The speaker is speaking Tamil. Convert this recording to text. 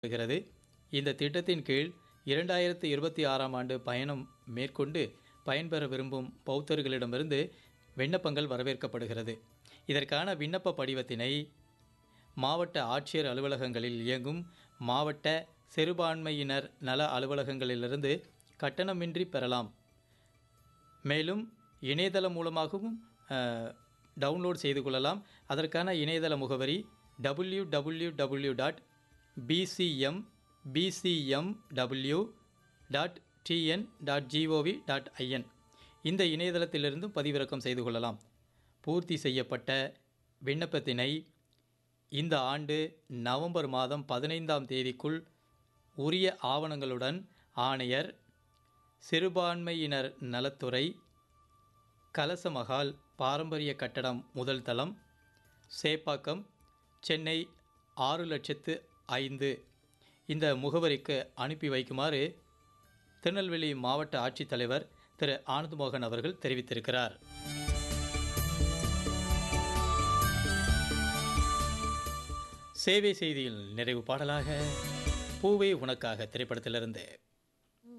வருகிறது இந்த திட்டத்தின் கீழ் இரண்டாயிரத்து இருபத்தி ஆறாம் ஆண்டு பயணம் மேற்கொண்டு பயன்பெற விரும்பும் பௌத்தர்களிடமிருந்து விண்ணப்பங்கள் வரவேற்கப்படுகிறது இதற்கான விண்ணப்ப படிவத்தினை மாவட்ட ஆட்சியர் அலுவலகங்களில் இயங்கும் மாவட்ட சிறுபான்மையினர் நல அலுவலகங்களிலிருந்து கட்டணமின்றி பெறலாம் மேலும் இணையதளம் மூலமாகவும் அஹ், டவுன்லோட் செய்து கொள்ளலாம் அதற்கான இணையதள முகவரி W W W dot PCM PCMW dot TN dot GOV dot IN இந்த இணையதளத்திலிருந்தும் பதிவிறக்கம் செய்து கொள்ளலாம் பூர்த்தி செய்யப்பட்ட விண்ணப்பத்தினை இந்த ஆண்டு நவம்பர் மாதம் பதினைந்தாம் தேதிக்குள் உரிய ஆவணங்களுடன் ஆணையர் சிறுபான்மையினர் நலத்துறை கலசமகால் பாரம்பரிய கட்டடம் முதல் தளம் சேப்பாக்கம் சென்னை ஆறு லட்சத்து ஐந்து இந்த முகவரிக்கு அனுப்பி வைக்குமாறு திருநெல்வேலி மாவட்ட ஆட்சித்தலைவர் திரு ஆனந்த் மோகன் அவர்கள் தெரிவித்திருக்கிறார் சேவை செய்தியில் நிறைவு பாடலாக பூவே உனக்காக திரைப்படத்திலிருந்து